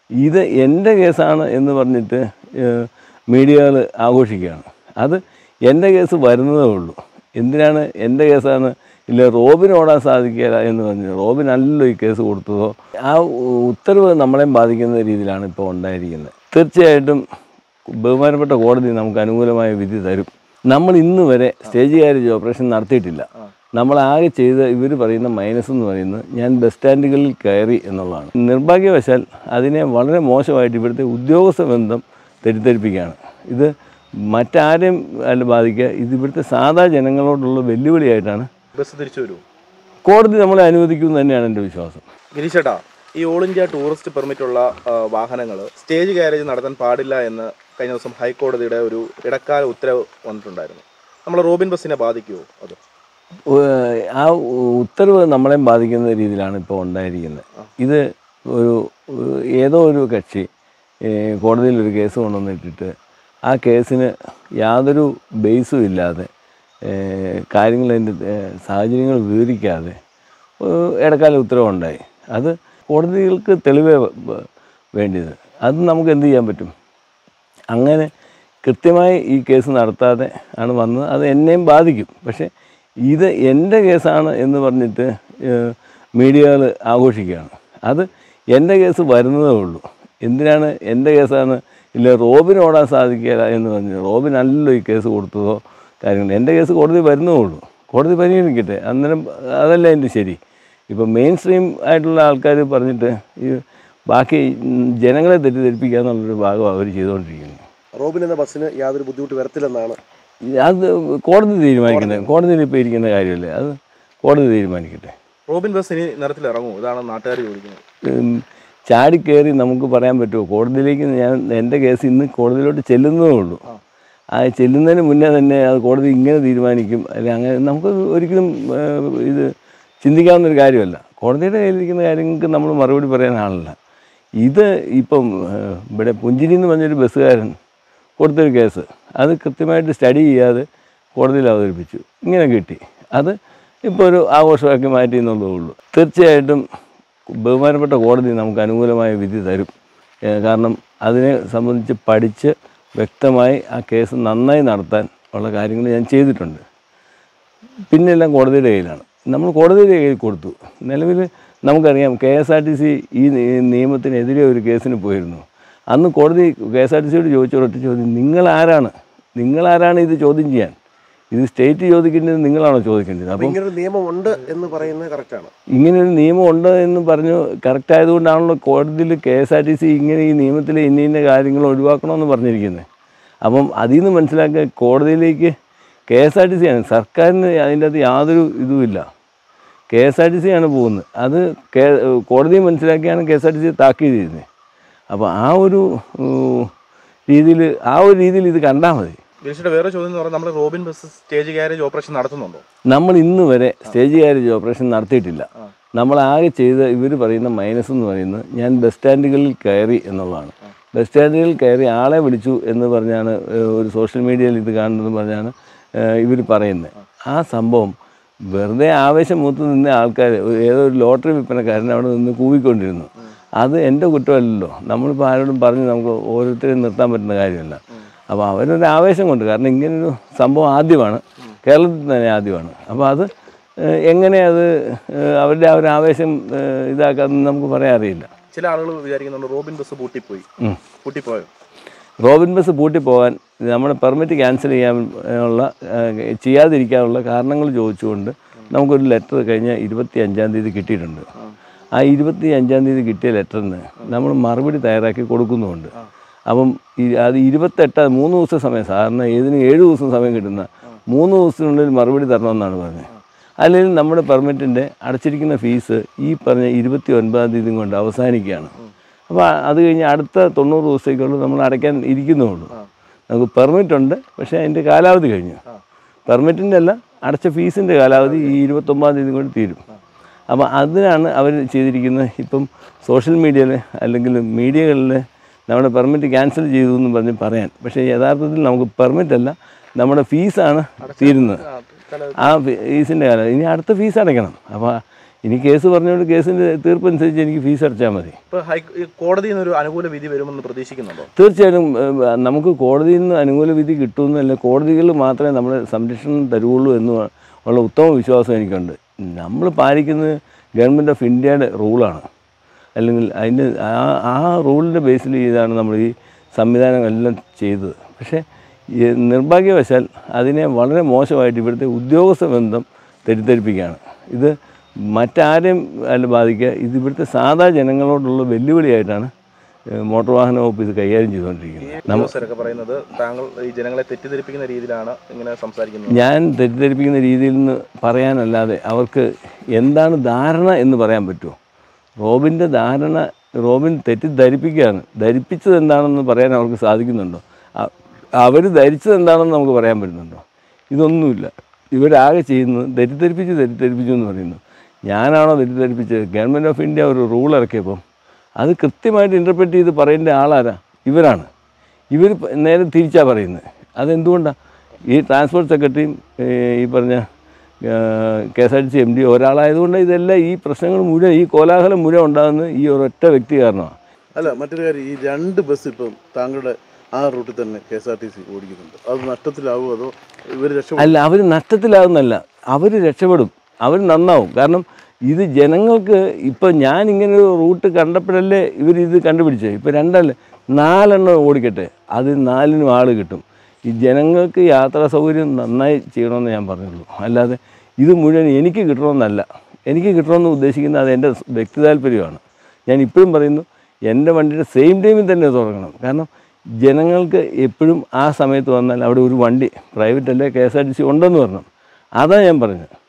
ഇത് എൻ്റെ കേസാണ് എന്ന് പറഞ്ഞിട്ട് മീഡിയകൾ ആഘോഷിക്കുകയാണ് അത് എൻ്റെ കേസ് വരുന്നതേ ഉള്ളൂ എന്തിനാണ് എൻ്റെ കേസാണ് ഇല്ല റോബിന് ഓടാൻ സാധിക്കില്ല എന്ന് പറഞ്ഞു റോബിനല്ലല്ലോ ഈ കേസ് കൊടുത്തതോ ആ ഉത്തരവ് നമ്മളെയും ബാധിക്കുന്ന രീതിയിലാണ് ഇപ്പോൾ ഉണ്ടായിരിക്കുന്നത് തീർച്ചയായിട്ടും ബഹുമാനപ്പെട്ട കോടതി നമുക്ക് അനുകൂലമായ വിധി തരും നമ്മൾ ഇന്ന് വരെ സ്റ്റേജ് കാരേജ് ഓപ്പറേഷൻ നടത്തിയിട്ടില്ല നമ്മൾ ആകെ ചെയ്ത ഇവർ പറയുന്ന മൈനസ് എന്ന് പറയുന്നത് ഞാൻ ബസ് സ്റ്റാൻഡുകളിൽ കയറി എന്നുള്ളതാണ് നിർഭാഗ്യവശാൽ അതിനെ വളരെ മോശമായിട്ട് ഇവിടുത്തെ ഉദ്യോഗസ്ഥ ബന്ധം തെറ്റിദ്ധരിപ്പിക്കുകയാണ് ഇത് മറ്റാരെയും അല്ല ബാധിക്കുക ഇത് ഇവിടുത്തെ സാധാ ജനങ്ങളോടുള്ള വെല്ലുവിളിയായിട്ടാണ് ബസ് തിരിച്ചു വരുമോ കോടതി നമ്മളെ അനുവദിക്കും തന്നെയാണ് എൻ്റെ വിശ്വാസം ഗിരീഷേട്ടാ ഈ ഓൾ ഇന്ത്യ ടൂറിസ്റ്റ് പെർമിറ്റ് ഉള്ള വാഹനങ്ങൾ സ്റ്റേജ് ഗാരേജ് നടത്താൻ പാടില്ല എന്ന് കഴിഞ്ഞ ദിവസം ഹൈക്കോടതിയുടെ ഒരു ഇടക്കാല ഉത്തരവ് വന്നിട്ടുണ്ടായിരുന്നു നമ്മളെ റോബിൻ ബസ്സിനെ ബാധിക്കുമോ അത് ഏഹ് ആ ഉത്തരവ് നമ്മളെയും ബാധിക്കുന്ന രീതിയിലാണ് ഇപ്പോൾ ഉണ്ടായിരിക്കുന്നത് ഇത് ഒരു ഒരു- ഏതോ ഒരു കക്ഷി ഏഹ് കോടതിയിൽ ഒരു കേസ് കൊണ്ടുവന്നിട്ടിട്ട് ആ കേസിന് യാതൊരു ബേസും ഇല്ലാതെ ഏഹ് കാര്യങ്ങൾ അതിൻ്റെ ഏഹ് സാഹചര്യങ്ങൾ വിവരിക്കാതെ ഏഹ് ഇടക്കാല ഉത്തരവുണ്ടായി അത് കോടതികൾക്ക് തെളിവേ വ- വേണ്ടിയത് അത് നമുക്ക് എന്ത് ചെയ്യാൻ പറ്റും അങ്ങനെ കൃത്യമായി ഈ കേസ് നടത്താതെ ആണ് വന്നത് അത് എന്നെയും ബാധിക്കും പക്ഷേ ഇത് എൻ്റെ കേസാണ് എന്ന് പറഞ്ഞിട്ട് മീഡിയകൾ ആഘോഷിക്കുകയാണ് അത് എൻ്റെ കേസ് വരുന്നതേ ഉള്ളൂ എന്തിനാണ് എൻ്റെ കേസാണ് ഇല്ല റോബിന് ഓടാൻ സാധിക്കില്ല എന്ന് പറഞ്ഞു റോബിനല്ലല്ലോ ഈ കേസ് കൊടുത്തതോ കാര്യങ്ങൾ എൻ്റെ കേസ് കോടതി വരുന്നേ ഉള്ളൂ കോടതി പരിഗണിക്കട്ടെ അന്നേരം അതല്ല എൻ്റെ ശരി ഇപ്പം മെയിൻ സ്ട്രീം ആയിട്ടുള്ള ആൾക്കാർ പറഞ്ഞിട്ട് ഈ ബാക്കി ഉം, ജനങ്ങളെ തെറ്റിദ്ധരിപ്പിക്കുക എന്നുള്ളൊരു ഭാഗം അവർ ചെയ്തുകൊണ്ടിരിക്കുന്നത് റോബിൻ എന്ന ബസ്സിന് യാതൊരു ബുദ്ധിമുട്ട് വരത്തില്ലെന്നാണ് അത് കോടതി തീരുമാനിക്കുന്നത് കോടതിയിൽ ഇപ്പോൾ ഇരിക്കുന്ന കാര്യമല്ലേ അത് കോടതി തീരുമാനിക്കട്ടെ റോബിൻ ബസ് ഇനി നിരത്തിൽ ഇറങ്ങുമോ ഇതാണ് നാട്ടുകാർ ചോദിക്കുന്നത് ഉം, ചാടിക്കയറി നമുക്ക് പറയാൻ പറ്റുമോ കോടതിയിലേക്ക് ഞാൻ എൻ്റെ കേസ് ഇന്ന് കോടതിയിലോട്ട് ചെല്ലുന്നതേ ഉള്ളൂ ആ ചെല്ലുന്നതിന് മുന്നേ തന്നെ അത് കോടതി ഇങ്ങനെ തീരുമാനിക്കും അല്ലെങ്കിൽ അങ്ങനെ നമുക്ക് ഒരിക്കലും ഏഹ്, ഇത് ചിന്തിക്കാവുന്നൊരു കാര്യമല്ല കോടതിയുടെ കയ്യിലിരിക്കുന്ന കാര്യങ്ങൾക്ക് നമ്മൾ മറുപടി പറയാൻ ആളല്ല ഇത് ഇപ്പം ഏഹ്, ഇവിടെ പുഞ്ചിരി എന്ന് പറഞ്ഞൊരു ബസ്സുകാരൻ കൊടുത്തൊരു കേസ് അത് കൃത്യമായിട്ട് സ്റ്റഡി ചെയ്യാതെ കോടതിയിൽ അവതരിപ്പിച്ചു ഇങ്ങനെ കിട്ടി അത് ഇപ്പോൾ ഒരു ആഘോഷമാക്കി മാറ്റി എന്നുള്ളതേ ഉള്ളൂ തീർച്ചയായിട്ടും ബഹുമാനപ്പെട്ട കോടതി നമുക്ക് അനുകൂലമായ വിധി തരും ഏഹ് കാരണം അതിനെ സംബന്ധിച്ച് പഠിച്ച് വ്യക്തമായി ആ കേസ് നന്നായി നടത്താൻ ഉള്ള കാര്യങ്ങൾ ഞാൻ ചെയ്തിട്ടുണ്ട് പിന്നെ എല്ലാം കോടതിയുടെ കയ്യിലാണ് നമ്മൾ കോടതിയുടെ കയ്യിൽ കൊടുത്തു നിലവിൽ നമുക്കറിയാം K S R T C ഈ നി- നിയമത്തിനെതിരെ ഒരു കേസിന് പോയിരുന്നു അന്ന് കോടതി കെ എസ് ആർ ടി സിയോട് ചോദിച്ച ഒരൊറ്റ ചോദ്യം നിങ്ങളാരാണ് നിങ്ങളാരാണ് ഇത് ചോദ്യം ചെയ്യാൻ ഇത് സ്റ്റേറ്റ് ചോദിക്കേണ്ടത് നിങ്ങളാണോ ചോദിക്കേണ്ടത് അപ്പം ഇങ്ങനൊരു നിയമം ഉണ്ട് എന്ന് പറയുന്നത് കറക്റ്റാണ് ഇങ്ങനെ ഒരു നിയമം ഉണ്ട് എന്ന് പറഞ്ഞു കറക്റ്റ് ആയതുകൊണ്ടാണല്ലോ കോടതിയിൽ K S R T C ഇങ്ങനെ ഈ നിയമത്തിൽ ഇന്ന ഇന്ന കാര്യങ്ങൾ ഒഴിവാക്കണമെന്ന് പറഞ്ഞിരിക്കുന്നത് അപ്പം അതിൽ നിന്ന് മനസ്സിലാക്കുക കോടതിയിലേക്ക് K S R T C ആണ് സർക്കാരിന് അതിൻ്റെ അകത്ത് യാതൊരു ഇതുമില്ല K S R T C ആണ് പോകുന്നത് അത് കേ കോടതി മനസ്സിലാക്കിയാണ് K S R T C താക്കീത് ചെയ്യുന്നത് അപ്പോൾ ആ ഒരു രീതിയിൽ ആ ഒരു രീതിയിൽ ഇത് കണ്ടാൽ മതി ഗിരീഷിന്റെ വേറെ ചോദ്യം എന്ന് പറഞ്ഞാൽ നമ്മൾ Robin bus stage garage operation നടത്തുന്നുണ്ടോ നമ്മൾ ഇന്ന് വരെ സ്റ്റേജ് കാരേജ് ഓപ്പറേഷൻ നടത്തിയിട്ടില്ല നമ്മൾ ആകെ ചെയ്ത ഇവർ പറയുന്ന മൈനസ് എന്ന് പറയുന്നത് ഞാൻ ബസ് സ്റ്റാൻഡുകളിൽ കയറി എന്നുള്ളതാണ് ബസ് സ്റ്റാൻഡുകളിൽ കയറി ആളെ വിളിച്ചു എന്ന് പറഞ്ഞാണ് ഏഹ്, ഒരു സോഷ്യൽ മീഡിയയിൽ ഇത് കാണുന്നത് പറഞ്ഞാണ് ഇവർ പറയുന്നത് ആ സംഭവം വെറുതെ ആവേശം മൂത്ത് നിന്ന ആൾക്കാർ ഏതോ ഒരു ലോട്ടറി വിൽപ്പനക്കാരൻ അവിടെ നിന്ന് കൂവിക്കൊണ്ടിരുന്നു അത് എൻ്റെ കുറ്റമല്ലല്ലോ നമ്മളിപ്പോൾ ആരോടും പറഞ്ഞ് നമുക്ക് ഓരോരുത്തരെയും നിർത്താൻ പറ്റുന്ന കാര്യമല്ല അപ്പോൾ അവരൊരു ആവേശം കൊണ്ട് കാരണം ഇങ്ങനൊരു സംഭവം ആദ്യമാണ് കേരളത്തിൽ തന്നെ ആദ്യമാണ് അപ്പോൾ അത് ഏഹ്, എങ്ങനെ അത് ഏഹ്, അവരുടെ ആ ഒരു ആവേശം ഏഹ്, ഇതാക്കാമെന്ന് നമുക്ക് പറയാൻ അറിയില്ല ചില ആളുകൾ വിചാരിക്കുന്നുണ്ട് റോബിൻ ബസ് പൂട്ടിപ്പോയി ഉം. പൂട്ടിപ്പോയോ റോബിൻ ബസ് പൂട്ടിപ്പോകാൻ നമ്മുടെ പെർമിറ്റ് ക്യാൻസൽ ചെയ്യാനുള്ള ഏഹ്, ചെയ്യാതിരിക്കാനുള്ള കാരണങ്ങൾ ചോദിച്ചുകൊണ്ട് നമുക്കൊരു ലെറ്റർ കഴിഞ്ഞ ഇരുപത്തി അഞ്ചാം തീയതി കിട്ടിയിട്ടുണ്ട് ആ ഇരുപത്തി അഞ്ചാം തീയതി കിട്ടിയ ലെറ്ററിന് നമ്മൾ മറുപടി തയ്യാറാക്കി കൊടുക്കുന്നുമുണ്ട് അപ്പം ഈ അത് ഇരുപത്തെട്ട് മൂന്ന് ദിവസം സമയം സാധാരണ ഏതിന് ഏഴ് ദിവസം സമയം കിട്ടുന്ന മൂന്ന് ദിവസത്തിനുള്ളിൽ മറുപടി തരണമെന്നാണ് പറഞ്ഞത് അല്ലെങ്കിൽ നമ്മുടെ പെർമിറ്റിൻ്റെ അടച്ചിരിക്കുന്ന ഫീസ് ഈ പറഞ്ഞ ഇരുപത്തി ഒൻപതാം തീയതി കൊണ്ട് അവസാനിക്കുകയാണ് അപ്പോൾ അത് കഴിഞ്ഞ് അടുത്ത തൊണ്ണൂറ് ദിവസത്തേക്കുള്ള നമ്മൾ അടയ്ക്കാൻ ഇരിക്കുന്നുള്ളൂ നമുക്ക് പെർമിറ്റ് ഉണ്ട് പക്ഷേ അതിൻ്റെ കാലാവധി കഴിഞ്ഞു പെർമിറ്റിൻ്റെ അല്ല അടച്ച ഫീസിൻ്റെ കാലാവധി ഈ ഇരുപത്തൊമ്പതാം തീയതി കൊണ്ട് തീരും അപ്പോൾ അതിനാണ് അവർ ചെയ്തിരിക്കുന്നത് ഇപ്പം സോഷ്യൽ മീഡിയയിൽ അല്ലെങ്കിൽ മീഡിയകളിൽ നമ്മുടെ പെർമിറ്റ് ക്യാൻസൽ ചെയ്തു എന്ന് പറഞ്ഞ് പറയാൻ പക്ഷേ യഥാർത്ഥത്തിൽ നമുക്ക് പെർമിറ്റ് അല്ല നമ്മുടെ ഫീസാണ് തീരുന്നത് ആ ഫീസിൻ്റെ കാലം ഇനി അടുത്ത ഫീസ് അടയ്ക്കണം അപ്പോൾ ഇനി കേസ് പറഞ്ഞുകൊണ്ട് കേസിൻ്റെ തീർപ്പനുസരിച്ച് എനിക്ക് ഫീസ് അടച്ചാൽ മതി ഇപ്പോൾ ഹൈ ഈ കോടതിയിൽ നിന്നൊരു അനുകൂല വിധി വരുമെന്ന് പ്രതീക്ഷിക്കുന്നുണ്ടോ തീർച്ചയായിട്ടും ഏഹ്, നമുക്ക് കോടതിയിൽ നിന്ന് അനുകൂല വിധി കിട്ടുമെന്നല്ല കോടതികൾ മാത്രമേ നമ്മളെ സംരക്ഷണം തരുള്ളൂ എന്ന് ഉള്ള ഉത്തമ വിശ്വാസം എനിക്കുണ്ട് നമ്മൾ പാലിക്കുന്നത് ഗവൺമെൻറ് ഓഫ് ഇന്ത്യയുടെ റൂളാണ് അല്ലെങ്കിൽ അതിൻ്റെ ആ ആ റൂളിൻ്റെ ബേസിൽ ചെയ്താണ് നമ്മൾ ഈ സംവിധാനങ്ങളെല്ലാം ചെയ്തത് പക്ഷേ ഈ നിർഭാഗ്യവശാൽ അതിനെ വളരെ മോശമായിട്ട് ഇവിടുത്തെ ഉദ്യോഗസ്ഥ ബന്ധം തെറ്റിദ്ധരിപ്പിക്കുകയാണ് ഇത് മറ്റാരെയും അല്ല ബാധിക്കുക ഇത് ഇവിടുത്തെ സാധാ ജനങ്ങളോടുള്ള വെല്ലുവിളിയായിട്ടാണ് ഏഹ്, മോട്ടോർ വാഹന വകുപ്പ് ഇത് കൈകാര്യം ചെയ്തുകൊണ്ടിരിക്കുന്നത് നമ്മ ഉദ്യോഗസ്ഥരൊക്കെ പറയുന്നത് താങ്കൾ ഈ ജനങ്ങളെ തെറ്റിദ്ധരിപ്പിക്കുന്ന രീതിയിലാണ് ഇങ്ങനെ സംസാരിക്കുന്നത് ഞാൻ തെറ്റിദ്ധരിപ്പിക്കുന്ന രീതിയിൽ നിന്ന് പറയാനല്ലാതെ അവർക്ക് എന്താണ് ധാരണ എന്ന് പറയാൻ പറ്റുമോ റോബിൻ്റെ ധാരണ റോബിൻ തെറ്റിദ്ധരിപ്പിക്കുകയാണ് ധരിപ്പിച്ചത് എന്താണെന്ന് പറയാൻ അവർക്ക് സാധിക്കുന്നുണ്ടോ അവർ ധരിച്ചത് എന്താണെന്ന് നമുക്ക് പറയാൻ പറ്റുന്നുണ്ടോ ഇതൊന്നുമില്ല ഇവരാകെ ചെയ്യുന്നത് തെറ്റിദ്ധരിപ്പിച്ച് തെറ്റിദ്ധരിപ്പിച്ചു എന്ന് പറയുന്നു ഞാനാണോ തെറ്റിദ്ധരിപ്പിച്ചത് ഗവൺമെൻറ് ഓഫ് ഇന്ത്യ ഒരു റൂൾ ഇറക്കിയപ്പം അത് കൃത്യമായിട്ട് ഇൻ്റർപ്രറ്റ് ചെയ്ത് പറയേണ്ട ആളാരാ ഇവരാണ് ഇവർ നേരെ തിരിച്ചാണ് പറയുന്നത് അതെന്തുകൊണ്ടാണ് ഈ ട്രാൻസ്പോർട്ട് സെക്രട്ടറിയും ഏഹ്, ഈ പറഞ്ഞ K S R T C M D ഒരാളായതുകൊണ്ട് ഇതെല്ലാം ഈ പ്രശ്നങ്ങൾ മുഴുവൻ ഈ കോലാഹലം മുഴുവൻ ഉണ്ടാകുന്നത് ഈ ഒരൊറ്റ വ്യക്തി കാരണമാണ് അല്ല മറ്റൊരു കാര്യം ഈ രണ്ട് ബസ് ഇപ്പം താങ്കളുടെ ആ റൂട്ടിൽ തന്നെ K S R T C ഓടിക്കുന്നുണ്ട് അത് നഷ്ടത്തിലാവുമോ അതോ ഇവർ രക്ഷപ്പെടും അല്ല അവർ നഷ്ടത്തിലാകുന്നല്ല അവർ രക്ഷപ്പെടും അവർ നന്നാവും കാരണം ഇത് ജനങ്ങൾക്ക് ഇപ്പം ഞാൻ ഇങ്ങനെ ഒരു റൂട്ട് കണ്ടപ്പോഴല്ലേ ഇവർ ഇത് കണ്ടുപിടിച്ചത് ഇപ്പം രണ്ടല്ലേ നാലെണ്ണം ഓടിക്കട്ടെ അത് നാലിനും ആൾ കിട്ടും ഈ ജനങ്ങൾക്ക് യാത്രാ സൗകര്യം നന്നായി ചെയ്യണമെന്ന് ഞാൻ പറഞ്ഞുള്ളൂ അല്ലാതെ ഇത് മുഴുവൻ എനിക്ക് കിട്ടണമെന്നല്ല എനിക്ക് കിട്ടണമെന്ന് ഉദ്ദേശിക്കുന്നത് അത് എൻ്റെ വ്യക്തി താല്പര്യമാണ് ഞാൻ ഇപ്പോഴും പറയുന്നു എൻ്റെ വണ്ടിയുടെ സെയിം ടൈമിൽ തന്നെ തുടങ്ങണം കാരണം ജനങ്ങൾക്ക് എപ്പോഴും ആ സമയത്ത് വന്നാൽ അവിടെ ഒരു വണ്ടി പ്രൈവറ്റ് അല്ലേ K S R T C ഉണ്ടെന്ന് പറഞ്ഞു അതാണ് ഞാൻ പറഞ്ഞത്